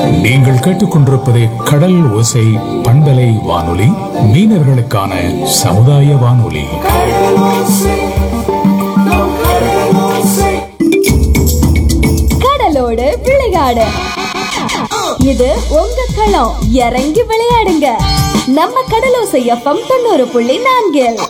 நீங்கள் கேட்டுக்கொண்டிருப்பது கடல் ஓசை பண்பலை வானொலி மீனவர்களுக்கான சமுதாய வானொலி கடலோடு விளையாடு இது உங்க களம் இறங்கி விளையாடுங்க நம்ம கடலோசை எஃப்எம் தொண்ணூறு புள்ளி நான்கில்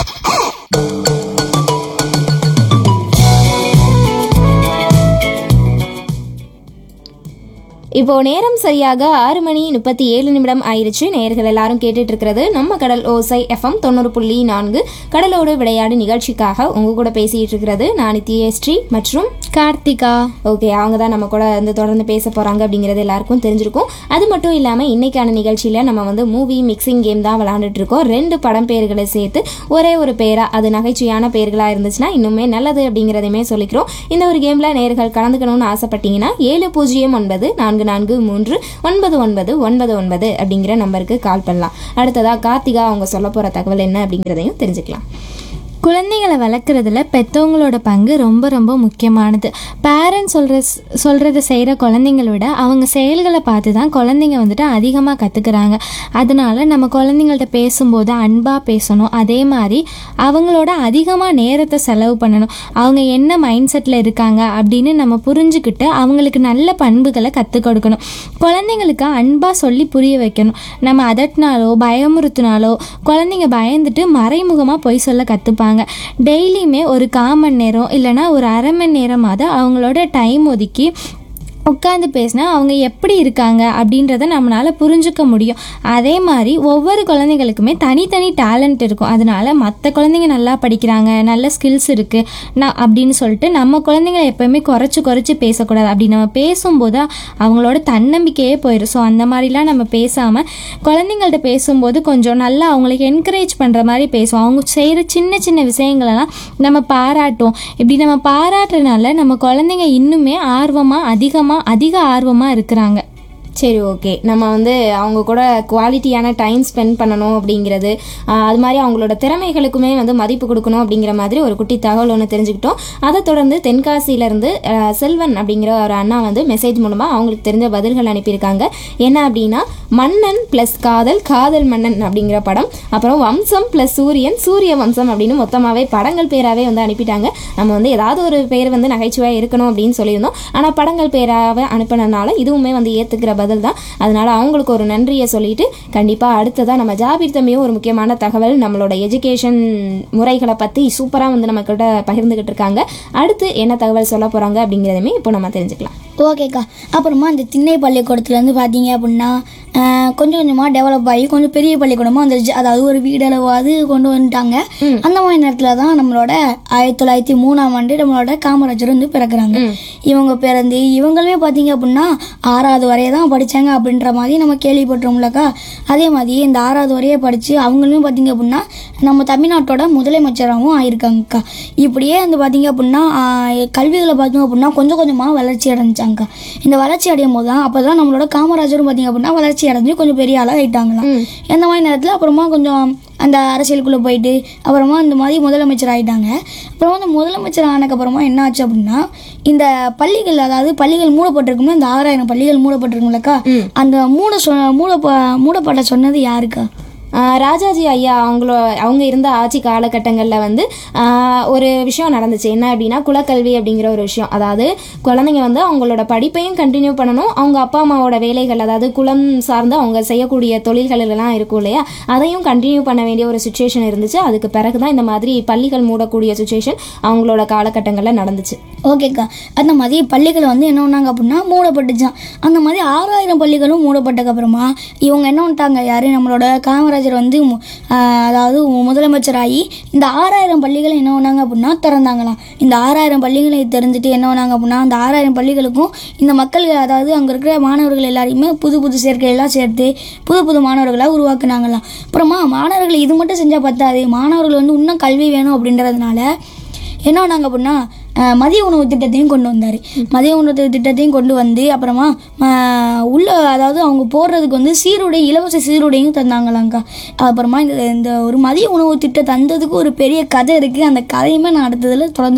இப்போ நேரம் சரியாக ஆறு மணி முப்பத்தி ஏழு நிமிடம் ஆயிருச்சு நேயர்கள் எல்லாரும் கேட்டுட்டு இருக்கிறது நம்ம கடல் ஓசை எஃப்எம் தொண்ணூறு புள்ளி நான்கு கடலோடு விளையாடு நிகழ்ச்சிக்காக உங்க கூட பேசிட்டு இருக்கிறது நான் நித்யஸ்ரீ மற்றும் கார்த்திகா ஓகே அவங்க தான் நம்ம கூட வந்து தொடர்ந்து பேச போறாங்க அப்படிங்கிறது எல்லாருக்கும் தெரிஞ்சிருக்கும் அது மட்டும் இல்லாம இன்னைக்கான நிகழ்ச்சியில நம்ம வந்து மூவி மிக்சிங் கேம் தான் விளையாண்டுட்டு இருக்கோம் ரெண்டு படம் பேர்களை சேர்த்து ஒரே ஒரு பேரா அது நகைச்சுவையான பேர்களா இருந்துச்சுன்னா இன்னுமே நல்லது அப்படிங்கிறதையுமே சொல்லிக்கிறோம் இந்த ஒரு கேம்ல நேர்கள் கலந்துக்கணும்னு ஆசைப்பட்டீங்கன்னா ஏழு பூஜ்ஜியம் ஒன்பது நான்கு நான்கு மூன்று ஒன்பது ஒன்பது ஒன்பது ஒன்பது அப்படிங்கிற நம்பருக்கு கால் பண்ணலாம் அடுத்ததா கார்த்திகா அவங்க சொல்ல போற தகவல் என்ன அப்படிங்கிறதையும் தெரிஞ்சுக்கலாம் குழந்தைகளை வளர்க்குறதுல பெற்றவங்களோட பங்கு ரொம்ப ரொம்ப முக்கியமானது பேரண்ட்ஸ் சொல்கிற சொல்கிறத செய்கிற குழந்தைங்கள விட அவங்க செயல்களை பார்த்து தான் குழந்தைங்க வந்துட்டு அதிகமாக கற்றுக்குறாங்க அதனால நம்ம குழந்தைங்கள்ட்ட பேசும்போது அன்பாக பேசணும் அதே மாதிரி அவங்களோட அதிகமாக நேரத்தை செலவு பண்ணணும் அவங்க என்ன மைண்ட் செட்டில் இருக்காங்க அப்படின்னு நம்ம புரிஞ்சுக்கிட்டு அவங்களுக்கு நல்ல பண்புகளை கற்றுக் கொடுக்கணும் குழந்தைங்களுக்கு அன்பாக சொல்லி புரிய வைக்கணும் நம்ம அதட்டினாலோ பயமுறுத்தினாலோ குழந்தைங்க பயந்துட்டு மறைமுகமாக பொய் சொல்ல கற்றுப்பாங்க டெய்லியுமே ஒரு கால் மணி நேரம் இல்லைன்னா ஒரு அரை மணி நேரமாவது அவங்களோட டைம் ஒதுக்கி உட்காந்து பேசினா அவங்க எப்படி இருக்காங்க அப்படின்றத நம்மளால் புரிஞ்சுக்க முடியும் அதே மாதிரி ஒவ்வொரு குழந்தைங்களுக்குமே தனித்தனி டேலண்ட் இருக்கும் அதனால மற்ற குழந்தைங்க நல்லா படிக்கிறாங்க நல்ல ஸ்கில்ஸ் இருக்குது நான் அப்படின்னு சொல்லிட்டு நம்ம குழந்தைங்களை எப்போயுமே குறைச்சி குறைச்சி பேசக்கூடாது அப்படி நம்ம பேசும்போது அவங்களோட தன்னம்பிக்கையே போயிடும் ஸோ அந்த மாதிரிலாம் நம்ம பேசாமல் குழந்தைங்கள்ட்ட பேசும்போது கொஞ்சம் நல்லா அவங்களுக்கு என்கரேஜ் பண்ணுற மாதிரி பேசுவோம் அவங்க செய்கிற சின்ன சின்ன விஷயங்களெல்லாம் நம்ம பாராட்டுவோம் இப்படி நம்ம பாராட்டுறதுனால நம்ம குழந்தைங்க இன்னுமே ஆர்வமாக அதிகமாக அதிக ஆர்வமாக இருக்கிறாங்க சரி ஓகே நம்ம வந்து அவங்க கூட குவாலிட்டியான டைம் ஸ்பெண்ட் பண்ணணும் அப்படிங்கிறது ஆஹ், அது மாதிரி அவங்களோட திறமைகளுக்குமே வந்து மதிப்பு கொடுக்கணும் அப்படிங்கிற மாதிரி ஒரு குட்டி தகவல் ஒன்று தெரிஞ்சுக்கிட்டோம் அதை தொடர்ந்து தென்காசியிலேருந்து செல்வன் அப்படிங்கிற ஒரு அண்ணா வந்து மெசேஜ் மூலமாக அவங்களுக்கு தெரிஞ்ச பதில்கள் அனுப்பியிருக்காங்க என்ன அப்படின்னா மன்னன் ப்ளஸ் காதல் காதல் மன்னன் அப்படிங்கிற படம் அப்புறம் வம்சம் ப்ளஸ் சூரியன் சூரிய வம்சம் அப்படின்னு மொத்தமாகவே படங்கள் பேராகவே வந்து அனுப்பிட்டாங்க நம்ம வந்து ஏதாவது ஒரு பேர் வந்து நகைச்சுவையாக இருக்கணும் அப்படின்னு சொல்லியிருந்தோம் ஆனால் படங்கள் பேராகவே அனுப்பினதுனால இதுவுமே வந்து ஏற்றுக்கிற பதில் தான் அதனால அவங்களுக்கு ஒரு நன்றியை சொல்லிட்டு கண்டிப்பாக அடுத்ததாக நம்ம ஜாபீர் தம்பியும் ஒரு முக்கியமான தகவல் நம்மளோட எஜுகேஷன் முறைகளை பற்றி சூப்பராக வந்து நம்ம கிட்ட பகிர்ந்துக்கிட்டு இருக்காங்க அடுத்து என்ன தகவல் சொல்ல போகிறாங்க அப்படிங்கிறதுமே இப்போ நம்ம தெரிஞ்சுக்கலாம் ஓகேக்கா அப்புறமா இந்த திண்ணை பள்ளிக்கூடத்துலேருந்து பார்த்தீங்க அப்படின்னா ஆஹ், கொஞ்சம் கொஞ்சமாக டெவலப் ஆகி கொஞ்சம் பெரிய பள்ளிக்கூடமாக வந்துருச்சு அதாவது ஒரு வீடளவாவது கொண்டு வந்துட்டாங்க அந்த மாதிரி நேரத்தில் தான் நம்மளோட ஆயிரத்தி தொள்ளாயிரத்தி மூணாம் ஆண்டு நம்மளோட காமராஜர் வந்து பிறக்குறாங்க இவங்க பிறந்து இவங்களுமே பார்த்தீங்க அப்படின்னா ஆறாவது வரைய தான் படித்தாங்க அப்படின்ற மாதிரி நம்ம கேள்விப்பட்டோம்லக்கா அதே மாதிரி இந்த ஆறாவது வரைய படித்து அவங்களுமே பார்த்தீங்க அப்படின்னா நம்ம தமிழ்நாட்டோட முதலமைச்சராகவும் ஆயிருக்காங்கக்கா இப்படியே வந்து பார்த்தீங்க அப்படின்னா ஆஹ், கல்விகளை பார்த்தோம் அப்படின்னா கொஞ்சம் கொஞ்சமாக வளர்ச்சி அடைஞ்சாங்கக்கா இந்த வளர்ச்சி அடையும் போது தான் அப்போ தான் நம்மளோட காமராஜரும் பார்த்தீங்க அப்படின்னா வளர்ச்சி அடைஞ்சு கொஞ்சம் பெரிய ஆளாக ஆயிட்டாங்களாம் இந்த மாதிரி நேரத்தில் அப்புறமா கொஞ்சம் அந்த அரசியலுக்குள்ளே போயிட்டு அப்புறமா இந்த மாதிரி முதலமைச்சர் ஆயிட்டாங்க அப்புறமா இந்த முதலமைச்சர் ஆனதுக்கப்புறமா என்ன ஆச்சு அப்படின்னா இந்த பள்ளிகள் அதாவது பள்ளிகள் மூடப்பட்டிருக்கும்ல இந்த ஆறாயிரம் பள்ளிகள் மூடப்பட்டிருக்கும்லக்கா அந்த மூட சொ மூட மூடப்பட்ட சொன்னது யாருக்கா ஆஹ் ராஜாஜி ஐயா அவங்களோ அவங்க இருந்த ஆட்சி காலகட்டங்களில் வந்து ஆஹ் ஒரு விஷயம் நடந்துச்சு என்ன அப்படின்னா குலக்கல்வி அப்படிங்கிற ஒரு விஷயம் அதாவது குழந்தைங்க வந்து அவங்களோட படிப்பையும் கண்டினியூ பண்ணணும் அவங்க அப்பா அம்மாவோட வேலைகள் அதாவது குலம் சார்ந்து அவங்க செய்யக்கூடிய தொழில்கள் எல்லாம் இருக்கும் இல்லையா அதையும் கண்டினியூ பண்ண வேண்டிய ஒரு சுச்சுவேஷன் இருந்துச்சு அதுக்கு பிறகு தான் இந்த மாதிரி பள்ளிகள் மூடக்கூடிய சுச்சுவேஷன் அவங்களோட காலகட்டங்களில் நடந்துச்சு ஓகேக்கா அந்த மாதிரி பள்ளிகள் வந்து என்ன பண்ணாங்க அப்படின்னா மூடப்பட்டுச்சான் அந்த மாதிரி ஆறாயிரம் பள்ளிகளும் மூடப்பட்டதுக்கு அப்புறமா இவங்க என்ன பண்ணிட்டாங்க யாரு நம்மளோட காமராஜர் வந்து மு- ஆஹ் அதாவது முதலமைச்சர் ஆகி இந்த ஆறாயிரம் பள்ளிகளை என்ன பண்ணாங்க அப்படின்னா திறந்தாங்களாம் இந்த ஆறாயிரம் பள்ளிகளை தெரிஞ்சுட்டு என்ன பண்ணாங்க அப்படின்னா அந்த ஆறாயிரம் பள்ளிகளுக்கும் இந்த மக்கள் அதாவது அங்கே இருக்கிற மாணவர்கள் எல்லாரையுமே புது புது சேர்க்கையெல்லாம் சேர்த்து புது புது மாணவர்களாக உருவாக்குனாங்களாம் அப்புறமா மாணவர்கள் இது மட்டும் செஞ்சால் பத்தாது மாணவர்கள் வந்து இன்னும் கல்வி வேணும் அப்படின்றதுனால என்ன பண்ணாங்க அப்படின்னா அஹ், மதிய உணவு திட்டத்தையும் கொண்டு வந்தார் மதிய உணவு திட்டத்தையும் கொண்டு வந்து அப்புறமா அஹ், உள்ள அதாவது அவங்க போடுறதுக்கு வந்து சீருடை இலவச சீருடையும் தந்தாங்களாங்க்கா அப்புறமா இந்த இந்த ஒரு மதிய உணவு திட்டம் தந்ததுக்கு ஒரு பெரிய கதை இருக்குது அந்த கதையுமே நான் அடுத்ததில் தொடர்ந்து சொல்கிறேன்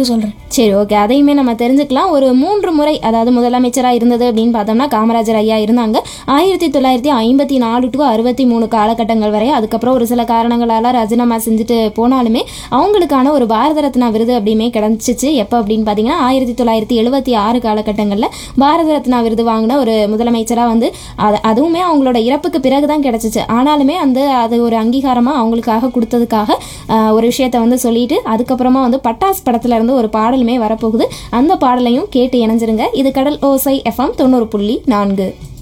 சரி ஓகே அதையுமே நம்ம தெரிஞ்சுக்கலாம் ஒரு மூன்று முறை அதாவது முதலமைச்சராக இருந்தது அப்படின்னு பார்த்தோம்னா காமராஜர் ஐயா இருந்தாங்க ஆயிரத்தி தொள்ளாயிரத்தி ஐம்பத்தி நாலு டு அறுபத்தி மூணு காலகட்டங்கள் வரை அதுக்கப்புறம் ஒரு சில காரணங்களால் ராஜினாமா செஞ்சுட்டு போனாலுமே அவங்களுக்கான ஒரு பாரத ரத்னா விருது அப்படியுமே கிடச்சிச்சு எப்போ அப்படின்னு பார்த்தீங்கன்னா ஆயிரத்தி தொள்ளாயிரத்தி எழுபத்தி ஆறு காலகட்டங்களில் பாரத ரத்னா விருது வாங்கின ஒரு முதலமைச்சராக வந்து அது அதுவுமே அவங்களோட இறப்புக்கு பிறகு தான் கிடச்சிச்சு ஆனாலுமே அந்த அது ஒரு அங்கீகாரமாக அவங்களுக்காக கொடுத்ததுக்காக ஆஹ், ஒரு விஷயத்தை வந்து சொல்லிட்டு அதுக்கப்புறமா வந்து பட்டாஸ் படத்துல இருந்து ஒரு பாடலுமே வரப்போகுது அந்த பாடலையும் கேட்டு இணைஞ்சிருங்க இது கடல் ஓசை எஃப்எம் தொண்ணூறு புள்ளி நான்கு